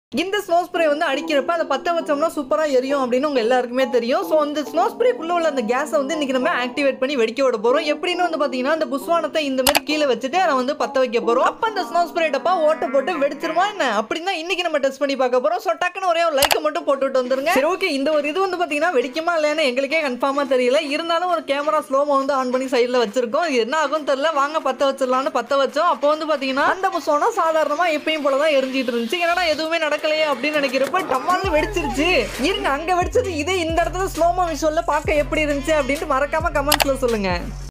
இந்த snow spray வந்து அடிக்கிறப்ப அதை பற்ற வச்சோம்னா சூப்பராக எரியும் அப்படின்னு உங்க எல்லாருக்குமே தெரியும் ஸோ அந்த ஸ்னோ ஸ்ப்ரேக்குள்ள உள்ள அந்த கேஸை வந்து இன்னைக்கு நம்ம ஆக்டிவேட் பண்ணி வெடிக்க விட போறோம் எப்படின்னு வந்து பார்த்தீங்கன்னா அந்த புஸ்வானத்தை இந்த மாதிரி கீழே வச்சுட்டு அதை வந்து பற்ற வைக்க போறோம் அப்போ அந்த ஸ்னோ ஸ்ப்ரே டப்பா ஓட்ட போட்டு வெடிச்சிருமா என்ன அப்படின்னா இன்னைக்கு நம்ம டெஸ்ட் பண்ணி பார்க்க போறோம் ஸோ டக்குன்னு ஒரே ஒரு லைக் மட்டும் போட்டுவிட்டு வந்துருங்க சரி ஓகே இந்த ஒரு இது வந்து பார்த்தீங்கன்னா வெடிக்குமா இல்லைன்னு எங்களுக்கே கன்ஃபார்மாக தெரியல இருந்தாலும் ஒரு கேமரா ஸ்லோமோ வந்து ஆன் பண்ணி சைடில் வச்சிருக்கோம் இது என்ன ஆகும் தெரியல வாங்க பற்ற வச்சிடலாம்னு பற்ற வச்சோம் அப்போ வந்து பார்த்தீங்கன்னா அந்த புஸ்வானம் சாதாரணமாக எப்பயும் போல தான் எரிஞ்சிட்டு இருந்துச்சு என்னடா எதுவுமே நடக்கலையே அப்படின்னு நினைக்கிறப்ப டம்மால்னு வெடிச்சிருச்சு இருங்க அங்க வெடிச்சது இதே இந்த இடத்துல ஸ்லோமோ விஷுவல்ல பார்க்க எப்படி இருந்துச்சு அப்படின்ட்டு மறக்காம கமெண்ட்ஸ்ல சொல்லுங்க